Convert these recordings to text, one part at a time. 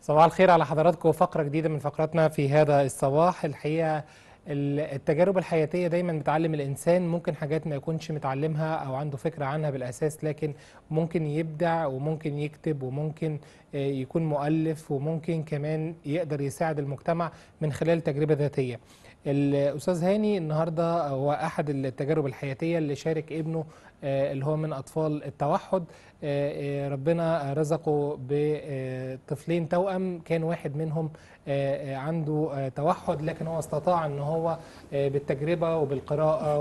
صباح الخير على حضراتكم فقرة جديدة من فقراتنا في هذا الصباح الحقيقة ال- التجارب الحياتية دايما بتعلم الإنسان ممكن حاجات ما يكونش متعلمها أو عنده فكرة عنها بالأساس لكن ممكن يبدع وممكن يكتب وممكن آه، يكون مؤلف وممكن كمان يقدر يساعد المجتمع من خلال تجربة ذاتية الأستاذ هاني النهاردة هو أحد التجارب الحياتية اللي شارك ابنه آه، اللي هو من أطفال التوحد آه، آه، ربنا رزقه بطفلين توأم كان واحد منهم آه، آه، عنده آه، توحد لكن هو استطاع ان هو آه، بالتجربه وبالقراءه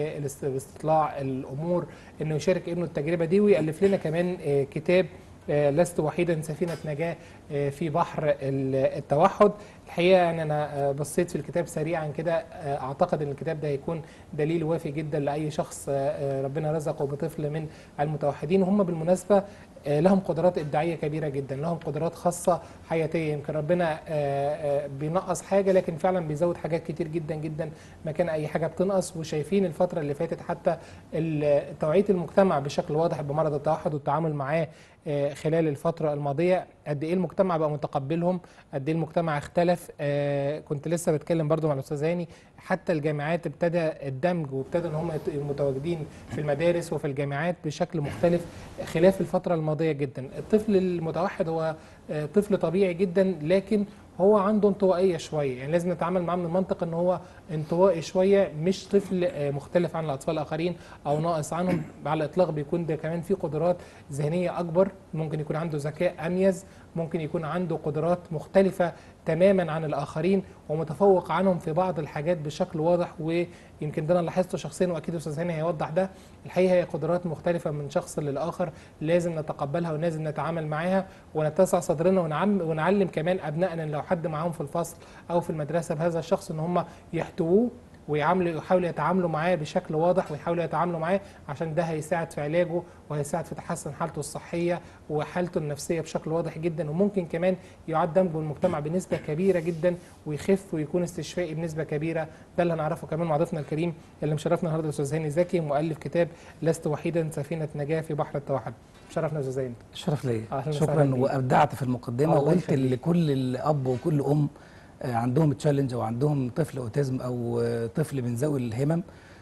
وباستطلاع الامور انه يشارك ابنه التجربه دي ويالف لنا كمان آه، كتاب آه، لست وحيدا سفينه نجاه آه، في بحر ال- التوحد الحقيقه يعني انا آه، بصيت في الكتاب سريعا كده آه، اعتقد ان الكتاب ده هيكون دليل وافي جدا لاي شخص آه، آه، ربنا رزقه بطفل من المتوحدين وهم بالمناسبه آه، لهم قدرات ابداعيه كبيره جدا لهم قدرات خاصه حياتيه يمكن ربنا آه، آه، بينقص حاجه لكن فعلا بيزود حاجات كتير جدا جدا مكان اي حاجه بتنقص وشايفين الفتره اللي فاتت حتى ال- توعيه المجتمع بشكل واضح بمرض التوحد والتعامل معاه آه، خلال الفتره الماضيه قد ايه المجتمع بقى متقبلهم قد ايه المجتمع اختلف آه، كنت لسه بتكلم برضو مع الاستاذ هاني حتى الجامعات ابتدى الدمج وابتدى ان هم يت- متواجدين في المدارس وفي الجامعات بشكل مختلف خلاف الفتره الماضيه جدا الطفل المتوحد هو آه، طفل طبيعي جدا لكن هو عنده انطوائيه شويه يعني لازم نتعامل معاه من المنطق ان هو انطوائي شويه مش طفل آه، مختلف عن الاطفال الاخرين او ناقص عنهم على الاطلاق بيكون ده كمان في قدرات ذهنيه اكبر ممكن يكون عنده ذكاء اميز ممكن يكون عنده قدرات مختلفه تماما عن الاخرين ومتفوق عنهم في بعض الحاجات بشكل واضح ويمكن ده انا لاحظته شخصيا واكيد استاذ هاني هيوضح ده الحقيقه هي قدرات مختلفه من شخص للاخر لازم نتقبلها ولازم نتعامل معاها ونتسع صدرنا ونعم ونعلم كمان ابنائنا لو حد معاهم في الفصل او في المدرسه بهذا الشخص ان هم يحتووه ويعاملوا يحاولوا يتعاملوا معاه بشكل واضح ويحاولوا يتعاملوا معاه عشان ده هيساعد في علاجه وهيساعد في تحسن حالته الصحيه وحالته النفسيه بشكل واضح جدا وممكن كمان يعد دمجه المجتمع بنسبه كبيره جدا ويخف ويكون استشفائي بنسبه كبيره ده اللي هنعرفه كمان مع ضيفنا الكريم اللي مشرفنا النهارده الاستاذ هاني زكي مؤلف كتاب لست وحيدا سفينه نجاه في بحر التوحد شرفنا يا استاذ هاني شرف ليا أهلاً شكرا وسهلاً بيك. وابدعت في المقدمه الله وقلت يخليك. لكل الاب وكل ام آه، عندهم تشالنج او عندهم طفل اوتيزم او آه، طفل من ذوي الهمم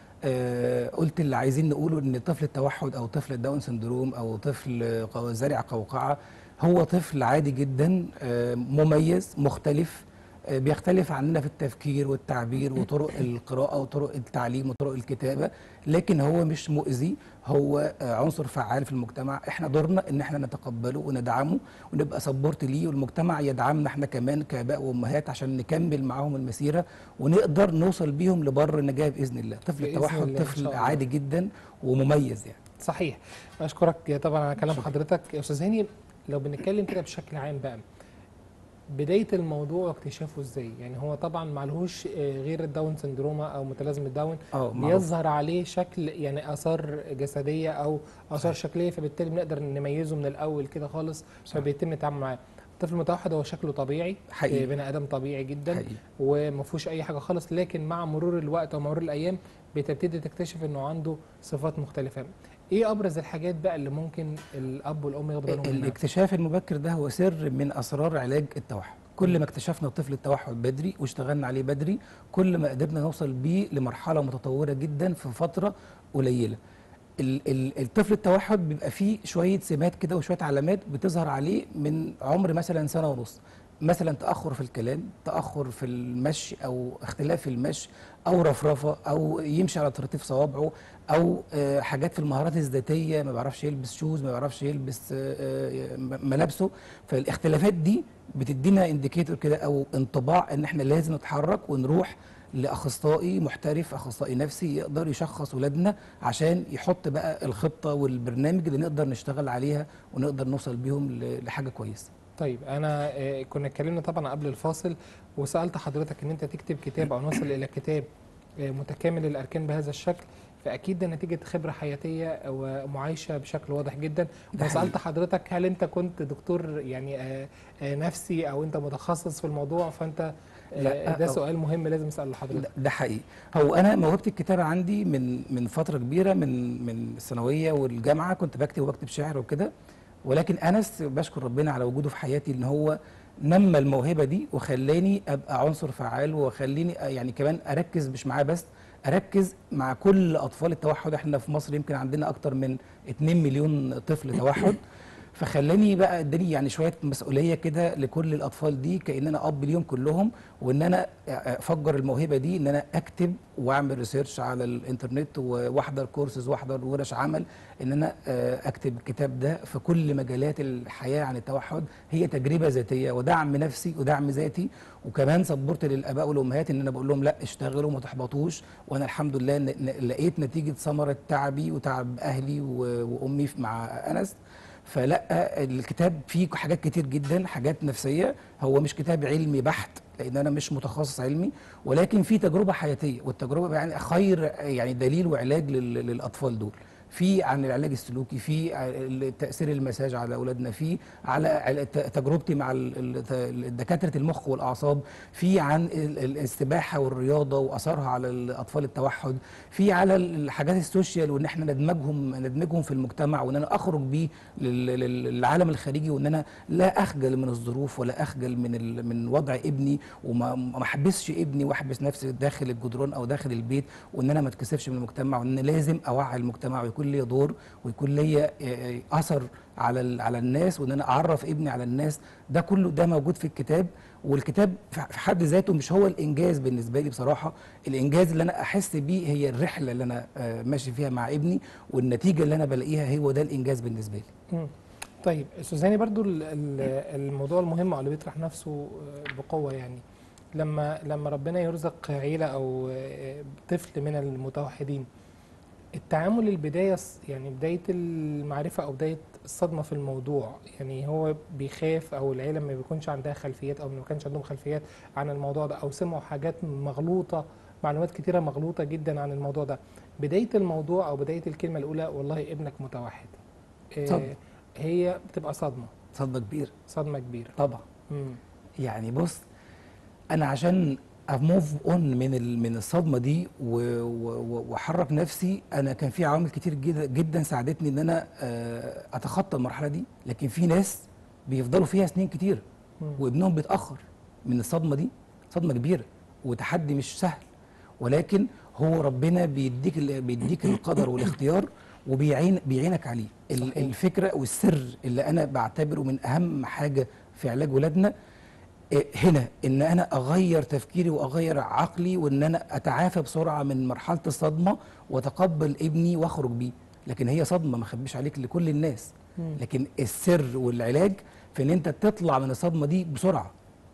آه، قلت اللي عايزين نقوله ان طفل التوحد او طفل الداون سندروم او طفل آه، قو- زارع قوقعه هو طفل عادي جدا آه، مميز مختلف آه، بيختلف عننا في التفكير والتعبير وطرق القراءة وطرق التعليم وطرق الكتابة لكن هو مش مؤذي هو آه، عنصر فعال في المجتمع احنا دورنا ان احنا نتقبله وندعمه ونبقى سبورت ليه والمجتمع يدعمنا احنا كمان كاباء وامهات عشان نكمل معاهم المسيرة ونقدر نوصل بيهم لبر النجاة باذن الله طفل بإذن التوحد الله إن شاء طفل الله. عادي جدا ومميز يعني صحيح اشكرك طبعا على كلام حضرتك يا استاذ هاني لو بنتكلم كده بشكل عام بقى بدايه الموضوع واكتشافه ازاي يعني هو طبعا معلهوش آه، غير الداون سندروما او متلازمه داون اه معروف. بيظهر عليه شكل يعني اثار جسديه او اثار شكليه فبالتالي بنقدر نميزه من الاول كده خالص صح. فبيتم التعامل معاه الطفل المتوحد هو شكله طبيعي حقيقي. آه، بني ادم طبيعي جدا حقيقي. وما فيهوش اي حاجه خالص لكن مع مرور الوقت ومرور الايام بتبتدي تكتشف انه عنده صفات مختلفه ايه ابرز الحاجات بقى اللي ممكن الاب والام ياخدوا بالهم منها الاكتشاف المبكر ده هو سر من اسرار علاج التوحد كل ما اكتشفنا طفل التوحد بدري واشتغلنا عليه بدري كل ما قدرنا نوصل بيه لمرحله متطوره جدا في فتره قليله ال- ال- الطفل التوحد بيبقى فيه شويه سمات كده وشويه علامات بتظهر عليه من عمر مثلا سنه ونص مثلا تاخر في الكلام تاخر في المشي او اختلاف في المشي او رفرفه او يمشي على طراطيف صوابعه او آه، حاجات في المهارات الذاتيه ما بيعرفش يلبس شوز ما بيعرفش يلبس آه، آه، م- ملابسه فالاختلافات دي بتدينا انديكيتور كده او انطباع ان احنا لازم نتحرك ونروح لاخصائي محترف اخصائي نفسي يقدر يشخص ولادنا عشان يحط بقى الخطه والبرنامج اللي نقدر نشتغل عليها ونقدر نوصل بيهم ل- لحاجه كويسه طيب انا آه، كنا اتكلمنا طبعا قبل الفاصل وسالت حضرتك ان انت تكتب كتاب او نوصل الى كتاب آه، متكامل الاركان بهذا الشكل فاكيد ده نتيجه خبره حياتيه ومعايشه بشكل واضح جدا ده وسالت حضرتك هل انت كنت دكتور يعني آه، آه، نفسي او انت متخصص في الموضوع فانت آه، لا، ده أو- سؤال مهم لازم اساله لحضرتك ده- ده حقيقي هو انا موهبه الكتابه عندي من من فتره كبيره من من الثانويه والجامعه كنت بكتب وبكتب شعر وكده ولكن انس بشكر ربنا على وجوده في حياتي ان هو نمى الموهبه دي وخلاني ابقى عنصر فعال وخليني يعني كمان اركز مش معاه بس اركز مع كل اطفال التوحد احنا في مصر يمكن عندنا اكتر من 2 مليون طفل توحد فخلاني بقى اداني يعني شويه مسؤوليه كده لكل الاطفال دي كان انا اب ليهم كلهم وان انا افجر الموهبه دي ان انا اكتب واعمل ريسيرش على الانترنت واحضر كورسز واحضر ورش عمل ان انا آه، اكتب الكتاب ده في كل مجالات الحياه عن التوحد هي تجربه ذاتيه ودعم نفسي ودعم ذاتي وكمان سبورت للاباء والامهات ان انا بقول لهم لا اشتغلوا وما تحبطوش وانا الحمد لله ن- ن- لقيت نتيجه ثمره تعبي وتعب اهلي و- وامي في- مع انس فلا الكتاب فيه حاجات كتير جدا حاجات نفسيه هو مش كتاب علمي بحت لان انا مش متخصص علمي ولكن فيه تجربه حياتيه والتجربه يعني خير يعني دليل وعلاج لل- للاطفال دول في عن العلاج السلوكي في ع- تاثير المساج على اولادنا في على عل- ت- تجربتي مع ال- ال- دكاتره المخ والاعصاب في عن ال- ال- السباحه والرياضه واثرها على الاطفال التوحد في على الحاجات السوشيال وان احنا ندمجهم ندمجهم في المجتمع وان انا اخرج بيه لل- لل- للعالم الخارجي وان انا لا اخجل من الظروف ولا اخجل من ال- من وضع ابني وما ما احبسش ابني واحبس نفسي داخل الجدران او داخل البيت وان انا ما اتكسفش من المجتمع وان أنا لازم اوعي المجتمع ويكون لي دور ويكون لي اثر على ال- على الناس وان انا اعرف ابني على الناس ده كله ده موجود في الكتاب والكتاب في في حد ذاته مش هو الانجاز بالنسبه لي بصراحه الانجاز اللي انا احس بيه هي الرحله اللي انا آه، ماشي فيها مع ابني والنتيجه اللي انا بلاقيها هو ده الانجاز بالنسبه لي مم. طيب سوزاني برضو ال- ال- الموضوع المهم او اللي بيطرح نفسه آه، بقوه يعني لما لما ربنا يرزق عيله او آه، طفل من المتوحدين التعامل البدايه ص- يعني بدايه المعرفه او بدايه الصدمه في الموضوع يعني هو بيخاف او العيله ما بيكونش عندها خلفيات او ما كانش عندهم خلفيات عن الموضوع ده او سمعوا حاجات مغلوطه معلومات كتيره مغلوطه جدا عن الموضوع ده بدايه الموضوع او بدايه الكلمه الاولى والله ابنك متوحد آه، صدمة. هي بتبقى صدمه صدمه كبيره صدمه كبيره طبعا مم. يعني بص انا عشان اموف اون من ال- من الصدمه دي و- و- و- واحرك نفسي انا كان في عوامل كتير جدا جدا ساعدتني ان انا آه، اتخطى المرحله دي لكن في ناس بيفضلوا فيها سنين كتير مم. وابنهم بيتاخر من الصدمه دي صدمه كبيره وتحدي مش سهل ولكن هو ربنا بيديك ال- بيديك القدر والاختيار وبيعين بيعينك عليه ال- صحيح. الفكره والسر اللي انا بعتبره من اهم حاجه في علاج ولادنا إيه هنا ان انا اغير تفكيري واغير عقلي وان انا اتعافى بسرعه من مرحله الصدمه واتقبل ابني واخرج بيه لكن هي صدمه ما اخبيش عليك لكل الناس مم. لكن السر والعلاج في ان انت تطلع من الصدمه دي بسرعه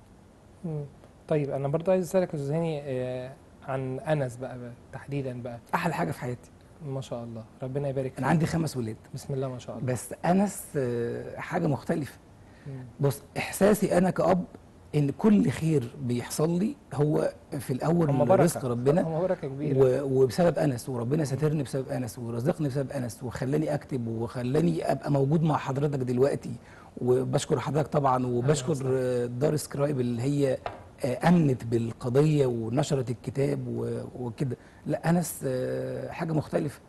مم. طيب انا برضو عايز اسالك يا استاذ هاني آه، عن انس بقى, بقى تحديدا بقى احلى حاجه في حياتي ما شاء الله ربنا يبارك انا فيك. عندي خمس ولاد بسم الله ما شاء الله بس انس آه، حاجه مختلفه مم. بص احساسي انا كاب ان كل خير بيحصل لي هو في الاول هم من بركه رزق ربنا هم بركه كبيره و- وبسبب انس وربنا سترني بسبب انس ورزقني بسبب انس وخلاني اكتب وخلاني ابقى موجود مع حضرتك دلوقتي وبشكر حضرتك طبعا وبشكر وسهلا. آه، دار سكرايب اللي هي آه، امنت بالقضيه ونشرت الكتاب و- وكده لا انس آه، حاجه مختلفه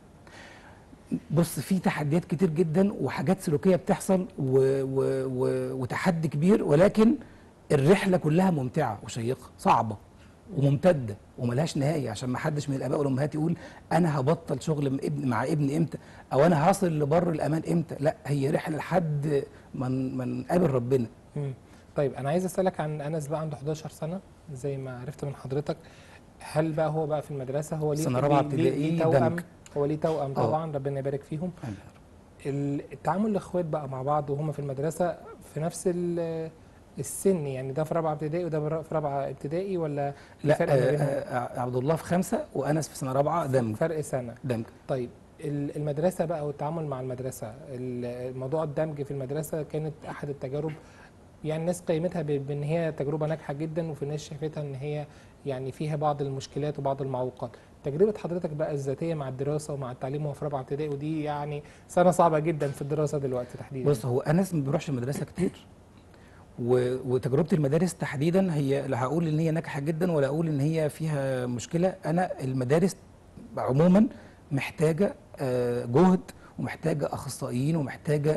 بص في تحديات كتير جدا وحاجات سلوكيه بتحصل و و و وتحدي كبير ولكن الرحله كلها ممتعه وشيقه صعبه وممتده وملهاش نهايه عشان ما حدش من الاباء والامهات يقول انا هبطل شغل من ابن مع ابني امتى او انا هصل لبر الامان امتى لا هي رحله لحد ما ن- ما نقابل ربنا مم. طيب انا عايز اسالك عن انس بقى عنده 11 سنه زي ما عرفت من حضرتك هل بقى هو بقى في المدرسه هو ليه سنة رابعة ليه- ليه- ليه ابتدائي توأم دمج. هو ليه توأم آه. طبعا ربنا يبارك فيهم ال- التعامل الاخوات بقى مع بعض وهم في المدرسه في نفس ال- السن يعني ده في رابعه ابتدائي وده بر- في رابعه ابتدائي ولا في لا فرق ما آه بينهم آه عبد الله في خمسه وانس في سنه رابعه دمج فرق سنه دمج طيب ال- المدرسه بقى والتعامل مع المدرسه ال- موضوع الدمج في المدرسه كانت احد التجارب يعني الناس قيمتها ب- بان هي تجربه ناجحه جدا وفي ناس شافتها ان هي يعني فيها بعض المشكلات وبعض المعوقات تجربه حضرتك بقى الذاتيه مع الدراسه ومع التعليم وهو في رابعه ابتدائي ودي يعني سنه صعبه جدا في الدراسه دلوقتي تحديدا بص هو انس ما بيروحش المدرسه كتير و... وتجربه المدارس تحديدا هي لا هقول ان هي ناجحه جدا ولا اقول ان هي فيها مشكله انا المدارس عموما محتاجه آه، جهد ومحتاجه اخصائيين ومحتاجه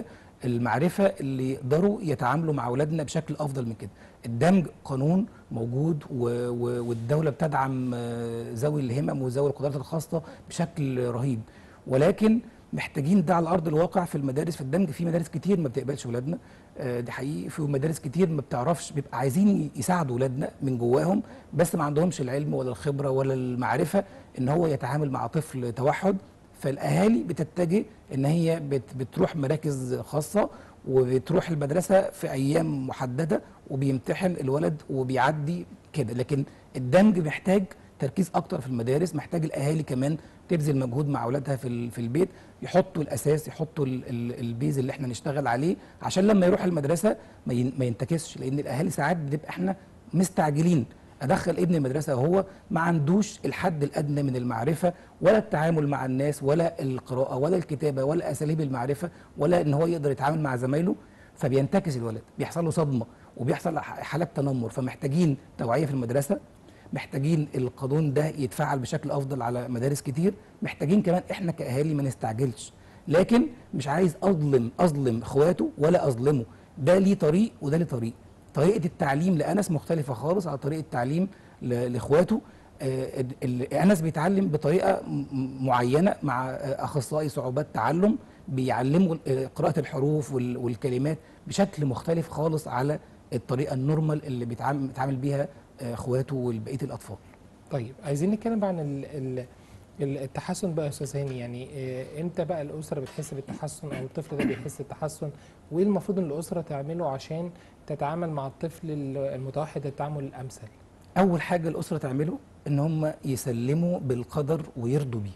المعرفه اللي يقدروا يتعاملوا مع اولادنا بشكل افضل من كده الدمج قانون موجود و... و... والدوله بتدعم آه، ذوي الهمم وذوي القدرات الخاصه بشكل رهيب ولكن محتاجين ده على ارض الواقع في المدارس في الدمج في مدارس كتير ما بتقبلش اولادنا آه، دي حقيقي في مدارس كتير ما بتعرفش بيبقى عايزين يساعدوا اولادنا من جواهم بس ما عندهمش العلم ولا الخبره ولا المعرفه ان هو يتعامل مع طفل توحد فالاهالي بتتجه ان هي بت بتروح مراكز خاصه وبتروح المدرسه في ايام محدده وبيمتحن الولد وبيعدي كده لكن الدمج محتاج تركيز اكتر في المدارس محتاج الاهالي كمان تبذل مجهود مع اولادها في ال- في البيت يحطوا الاساس يحطوا ال- ال- البيز اللي احنا نشتغل عليه عشان لما يروح المدرسه ما ين- ما ينتكسش لان الاهالي ساعات بتبقى احنا مستعجلين ادخل ابني المدرسه وهو ما عندوش الحد الادنى من المعرفه ولا التعامل مع الناس ولا القراءه ولا الكتابه ولا اساليب المعرفه ولا ان هو يقدر يتعامل مع زمايله فبينتكس الولد بيحصل له صدمه وبيحصل ح- حالات تنمر فمحتاجين توعيه في المدرسه محتاجين القانون ده يتفعل بشكل افضل على مدارس كتير محتاجين كمان احنا كاهالي ما نستعجلش لكن مش عايز اظلم اظلم اخواته ولا اظلمه ده ليه طريق وده ليه طريق طريقه التعليم لانس مختلفه خالص على طريقه التعليم ل- لاخواته آه، ال- ال- انس بيتعلم بطريقه م- م- معينه مع آه، اخصائي صعوبات تعلم بيعلموا آه، قراءه الحروف وال- والكلمات بشكل مختلف خالص على الطريقه النورمال اللي بيتعامل بيتعامل بيها آه، اخواته وبقيه الاطفال طيب عايزين نتكلم بقى عن ال ال ال- التحسن بقى يا استاذ هاني يعني آه، امتى بقى الاسره بتحس بالتحسن او الطفل ده بيحس بالتحسن وايه المفروض ان الاسره تعمله عشان تتعامل مع الطفل ال- المتوحد التعامل الامثل اول حاجه الاسره تعمله ان هم يسلموا بالقدر ويرضوا بيه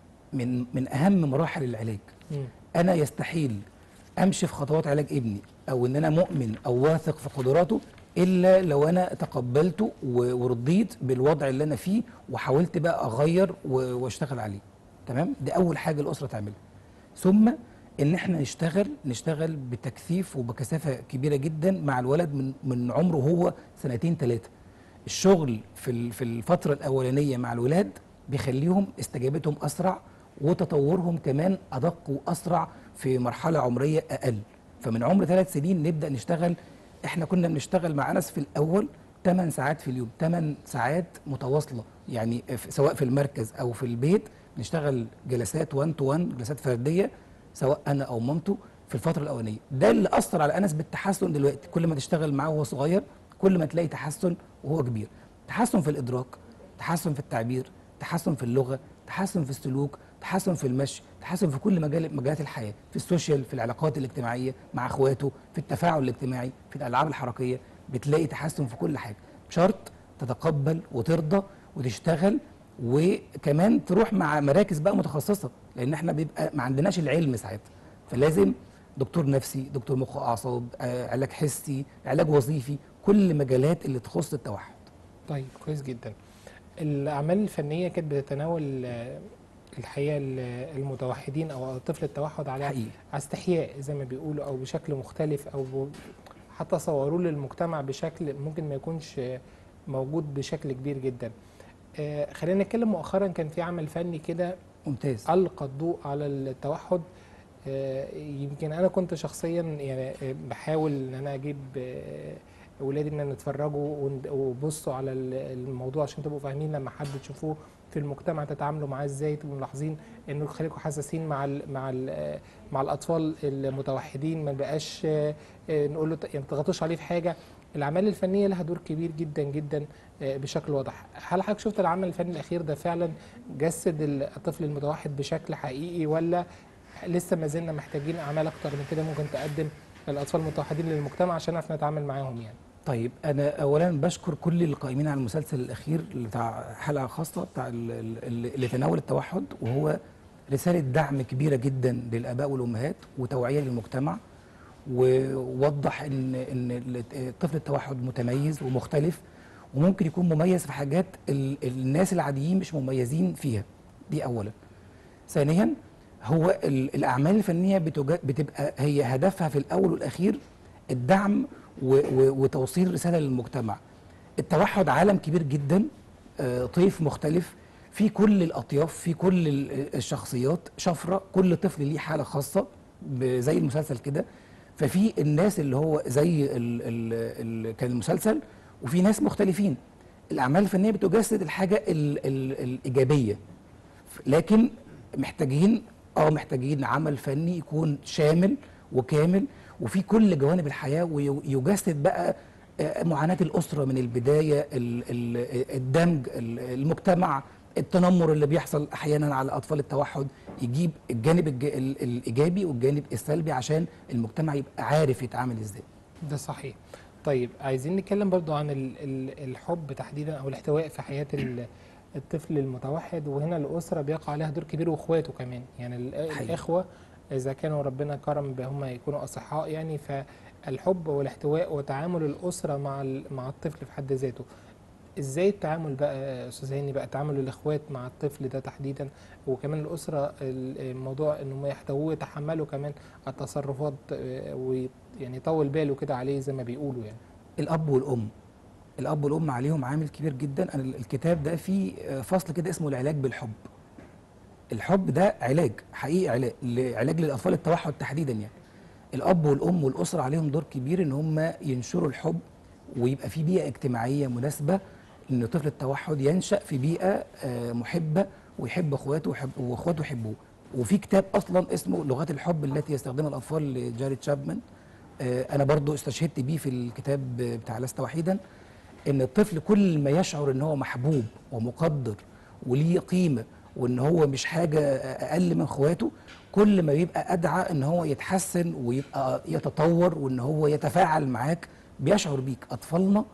من من اهم مراحل العلاج مم. انا يستحيل امشي في خطوات علاج ابني او ان انا مؤمن او واثق في قدراته الا لو انا تقبلته و- ورضيت بالوضع اللي انا فيه وحاولت بقى اغير و- واشتغل عليه تمام دي اول حاجه الاسره تعملها ثم ان احنا نشتغل نشتغل بتكثيف وبكثافه كبيره جدا مع الولد من من عمره هو سنتين ثلاثه الشغل في ال- في الفتره الاولانيه مع الولاد بيخليهم استجابتهم اسرع وتطورهم كمان ادق واسرع في مرحله عمريه اقل فمن عمر ثلاث سنين نبدا نشتغل احنا كنا بنشتغل مع انس في الاول 8 ساعات في اليوم 8 ساعات متواصله يعني في- سواء في المركز او في البيت نشتغل جلسات 1 تو 1 جلسات فرديه سواء انا او مامته في الفتره الاولانيه ده اللي اثر على انس بالتحسن دلوقتي كل ما تشتغل معاه وهو صغير كل ما تلاقي تحسن وهو كبير تحسن في الادراك تحسن في التعبير تحسن في اللغه تحسن في السلوك تحسن في المشي تحسن في كل مجال مجالات الحياه في السوشيال في العلاقات الاجتماعيه مع اخواته في التفاعل الاجتماعي في الالعاب الحركيه بتلاقي تحسن في كل حاجه بشرط تتقبل وترضى وتشتغل وكمان تروح مع مراكز بقى متخصصه لان احنا بيبقى ما عندناش العلم ساعتها فلازم دكتور نفسي دكتور مخ واعصاب آه، علاج حسي علاج وظيفي كل مجالات اللي تخص التوحد طيب كويس جدا الاعمال الفنيه كانت بتتناول آه، الحقيقه ال- المتوحدين او الطفل التوحد على حقيقي على استحياء زي ما بيقولوا او بشكل مختلف او ب- حتى صوروه للمجتمع بشكل ممكن ما يكونش آه، موجود بشكل كبير جدا آه، خلينا نتكلم مؤخرا كان في عمل فني كده ممتاز ألقى الضوء على التوحد آه، يمكن أنا كنت شخصيا يعني آه، بحاول إن أنا أجيب آه، أولادي إن أنا نتفرجوا ون- وبصوا على ال- الموضوع عشان تبقوا فاهمين لما حد تشوفوه في المجتمع تتعاملوا معاه ازاي تبقوا ملاحظين انه خليكم حساسين مع ال مع ال مع الاطفال المتوحدين ما بقاش آه، آه، نقول له ت- يعني ما تضغطوش عليه في حاجه الاعمال الفنيه لها دور كبير جدا جدا آه، بشكل واضح هل حضرتك شفت العمل الفني الاخير ده فعلا جسد الطفل المتوحد بشكل حقيقي ولا لسه ما زلنا محتاجين اعمال اكتر من كده ممكن تقدم للاطفال المتوحدين للمجتمع عشان نعرف نتعامل معاهم يعني طيب انا اولا بشكر كل القائمين على المسلسل الاخير اللي بتاع حلقه خاصه بتاع ال- ال- اللي تناول التوحد وهو رساله دعم كبيره جدا للاباء والامهات وتوعيه للمجتمع ووضح ان ان طفل التوحد متميز ومختلف وممكن يكون مميز في حاجات ال- الناس العاديين مش مميزين فيها دي اولا ثانيا هو ال- الاعمال الفنيه بتجا- بتبقى هي هدفها في الاول والاخير الدعم و- و- وتوصيل رساله للمجتمع التوحد عالم كبير جدا آه، طيف مختلف في كل الاطياف في كل ال- الشخصيات شفره كل طفل ليه حاله خاصه ب- زي المسلسل كده ففي الناس اللي هو زي ال ال ال كان المسلسل وفي ناس مختلفين الاعمال الفنيه بتجسد الحاجه ال ال الايجابيه لكن محتاجين اه محتاجين عمل فني يكون شامل وكامل وفي كل جوانب الحياه ويجسد بقى آه، معاناه الاسره من البدايه ال- ال- الدمج ال- المجتمع التنمر اللي بيحصل احيانا على اطفال التوحد يجيب الجانب الج- ال- الايجابي والجانب السلبي عشان المجتمع يبقى عارف يتعامل ازاي ده صحيح طيب عايزين نتكلم برضو عن ال- ال- الحب تحديدا او الاحتواء في حياه ال- الطفل المتوحد وهنا الاسره بيقع عليها دور كبير واخواته كمان يعني ال- حقيقي. الاخوه اذا كانوا ربنا كرم بهم يكونوا اصحاء يعني فالحب والاحتواء وتعامل الاسره مع ال- مع الطفل في حد ذاته ازاي التعامل بقى يا استاذ هاني بقى تعامل الاخوات مع الطفل ده تحديدا وكمان الاسره ال- الموضوع انهم يحتووه ويتحملوا كمان التصرفات آه، ويعني يطول باله كده عليه زي ما بيقولوا يعني الاب والام الاب والام عليهم عامل كبير جدا انا الكتاب ده فيه فصل كده اسمه العلاج بالحب الحب ده علاج حقيقي علاج علاج للاطفال التوحد تحديدا يعني الاب والام والاسره عليهم دور كبير ان هم ينشروا الحب ويبقى في بيئه اجتماعيه مناسبه ان طفل التوحد ينشا في بيئه آه، محبه ويحب اخواته ويحب واخواته يحبوه وفي كتاب اصلا اسمه لغات الحب التي يستخدمها الاطفال لجاري تشابمان آه، انا برضو استشهدت بيه في الكتاب بتاع لست وحيدا ان الطفل كل ما يشعر ان هو محبوب ومقدر وليه قيمه وان هو مش حاجه اقل من اخواته كل ما بيبقى ادعى ان هو يتحسن ويبقى يتطور وان هو يتفاعل معاك بيشعر بيك اطفالنا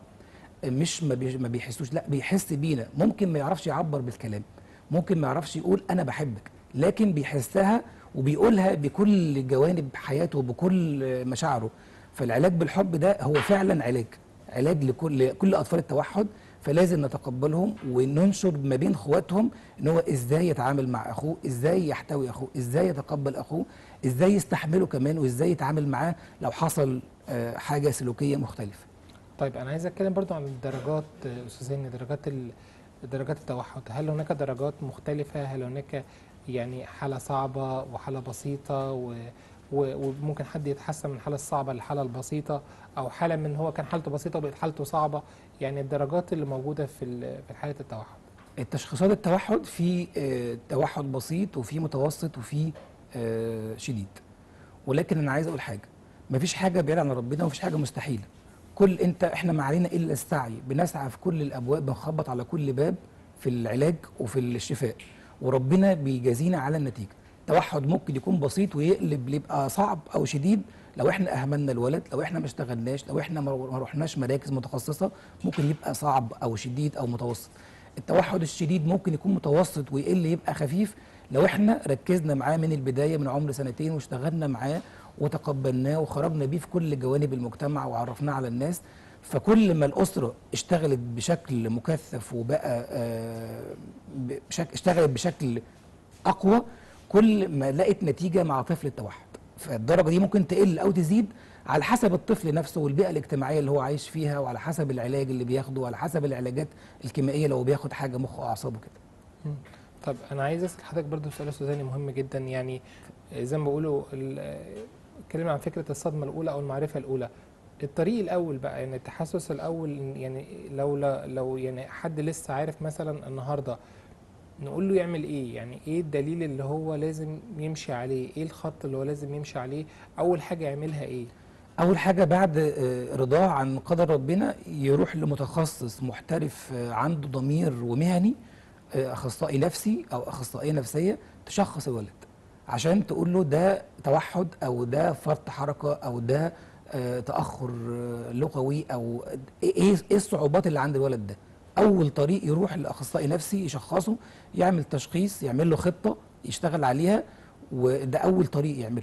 مش ما بي- ما بيحسوش لا بيحس بينا ممكن ما يعرفش يعبر بالكلام ممكن ما يعرفش يقول انا بحبك لكن بيحسها وبيقولها بكل جوانب حياته وبكل مشاعره فالعلاج بالحب ده هو فعلا علاج علاج لكل كل اطفال التوحد فلازم نتقبلهم وننشر ما بين اخواتهم ان هو ازاي يتعامل مع اخوه ازاي يحتوي اخوه ازاي يتقبل اخوه ازاي يستحمله كمان وازاي يتعامل معاه لو حصل آه، حاجه سلوكيه مختلفه طيب انا عايز اتكلم برضو عن الدرجات آه، استاذ هاني درجات ال- درجات التوحد هل هناك درجات مختلفة هل هناك يعني حالة صعبة وحالة بسيطة و و- وممكن حد يتحسن من الحالة الصعبة للحالة البسيطة أو حالة من هو كان حالته بسيطة وبقت حالته صعبة يعني الدرجات اللي موجودة في ال- في حالة التوحد التشخيصات التوحد في آه، توحد بسيط وفي متوسط وفي آه، شديد ولكن انا عايز اقول حاجه مفيش حاجه بعيده عن ربنا ومفيش حاجه مستحيله كل انت احنا ما علينا الا السعي بنسعى في كل الابواب بنخبط على كل باب في العلاج وفي الشفاء وربنا بيجازينا على النتيجه التوحد ممكن يكون بسيط ويقلب يبقى صعب او شديد لو احنا اهملنا الولد لو احنا ما اشتغلناش لو احنا ما ما رحناش مراكز متخصصه ممكن يبقى صعب او شديد او متوسط التوحد الشديد ممكن يكون متوسط ويقل يبقى خفيف لو احنا ركزنا معاه من البدايه من عمر سنتين واشتغلنا معاه وتقبلناه وخرجنا بيه في كل جوانب المجتمع وعرفناه على الناس فكل ما الاسره اشتغلت بشكل مكثف وبقى آه، بشكل اشتغلت بشكل اقوى كل ما لقت نتيجه مع طفل التوحد فالدرجه دي ممكن تقل او تزيد على حسب الطفل نفسه والبيئه الاجتماعيه اللي هو عايش فيها وعلى حسب العلاج اللي بياخده وعلى حسب العلاجات الكيميائيه لو بياخد حاجه مخ واعصابه كده طب انا عايز اسال حضرتك برضو سؤال استاذ هاني مهم جدا يعني زي ما بيقولوا ال- اتكلمنا عن فكره الصدمه الاولى او المعرفه الاولى الطريق الاول بقى يعني التحسس الاول يعني لو لا لو يعني حد لسه عارف مثلا النهارده نقول له يعمل ايه يعني ايه الدليل اللي هو لازم يمشي عليه ايه الخط اللي هو لازم يمشي عليه اول حاجه يعملها ايه اول حاجه بعد آه، رضاه عن قدر ربنا يروح لمتخصص محترف آه، عنده ضمير ومهني آه، اخصائي نفسي او اخصائيه نفسيه تشخص الولد عشان تقول له ده توحد او ده فرط حركه او ده آه، تاخر آه، لغوي او ايه ايه إيه الصعوبات اللي عند الولد ده اول طريق يروح لاخصائي نفسي يشخصه يعمل تشخيص يعمل له خطه يشتغل عليها وده اول طريق يعمله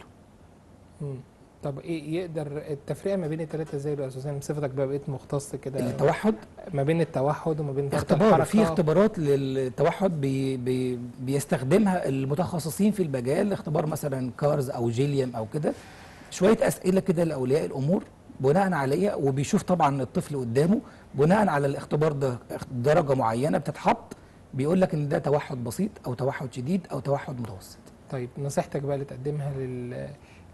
مم. طب ايه يقدر التفرقه ما بين الثلاثه ازاي بقى يا استاذ هاني بصفتك بقى بقيت مختص كده التوحد ما بين التوحد وما بين فرط اختبار الحركة. في اختبارات للتوحد بي بي بيستخدمها المتخصصين في المجال اختبار مثلا كارز او جيليام او كده شويه اسئله كده لاولياء الامور بناء عليها وبيشوف طبعا الطفل قدامه بناء على الاختبار ده درجه معينه بتتحط بيقول لك ان ده توحد بسيط او توحد شديد او توحد متوسط طيب نصيحتك بقى اللي تقدمها لل...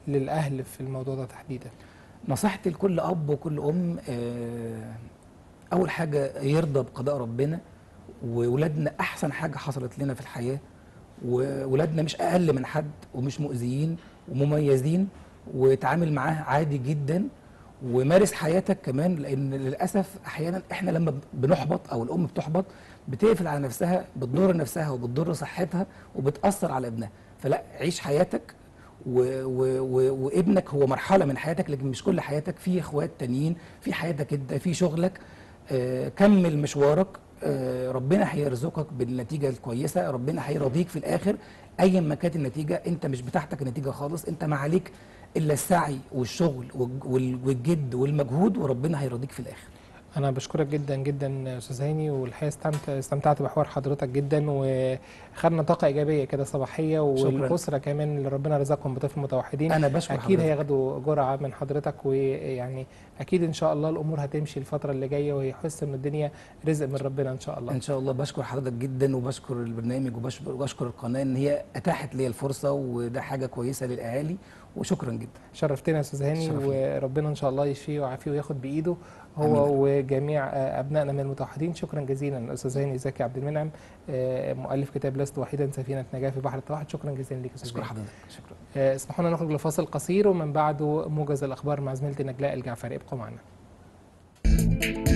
للاهل في الموضوع ده تحديدا نصيحتي لكل اب وكل ام آه، اول حاجه يرضى بقضاء ربنا وولادنا احسن حاجه حصلت لنا في الحياه وولادنا مش اقل من حد ومش مؤذيين ومميزين وتعامل معاه عادي جدا ومارس حياتك كمان لان للاسف احيانا احنا لما بنحبط او الام بتحبط بتقفل على نفسها بتضر نفسها وبتضر صحتها وبتاثر على ابنها فلا عيش حياتك و و و وابنك هو مرحله من حياتك لكن مش كل حياتك في اخوات تانيين في حياتك انت في شغلك آه كمل مشوارك آه ربنا هيرزقك بالنتيجه الكويسه ربنا هيرضيك في الاخر ايا ما كانت النتيجه انت مش بتاعتك النتيجه خالص انت ما عليك الا السعي والشغل والج- وال- والجد والمجهود وربنا هيرضيك في الاخر انا بشكرك جدا جدا استاذ هاني والحقيقه استمتعت استمتعت بحوار حضرتك جدا وخدنا طاقه ايجابيه كده صباحيه والاسره كمان اللي ربنا رزقهم بطفل متوحدين انا بشكر اكيد حضرتك. هياخدوا جرعه من حضرتك ويعني اكيد ان شاء الله الامور هتمشي الفتره اللي جايه ويحس ان الدنيا رزق من ربنا ان شاء الله ان شاء الله بشكر حضرتك جدا وبشكر البرنامج وبشكر, وبشكر القناه ان هي اتاحت لي الفرصه وده حاجه كويسه للاهالي وشكرا جدا شرفتنا يا استاذ هاني شرف لي. وربنا ان شاء الله يشفيه ويعافيه وياخد بايده هو وجميع آه، ابنائنا من المتوحدين شكرا جزيلا استاذ هاني زكي عبد المنعم آه، مؤلف كتاب لست وحيدا سفينه نجاه في بحر التوحد شكرا جزيلا ليك يا استاذ بشكر هاني حضرتك شكرا آه، اسمحوا لنا نخرج لفاصل قصير ومن بعده موجز الاخبار مع زميلتي نجلاء الجعفري ابقوا معنا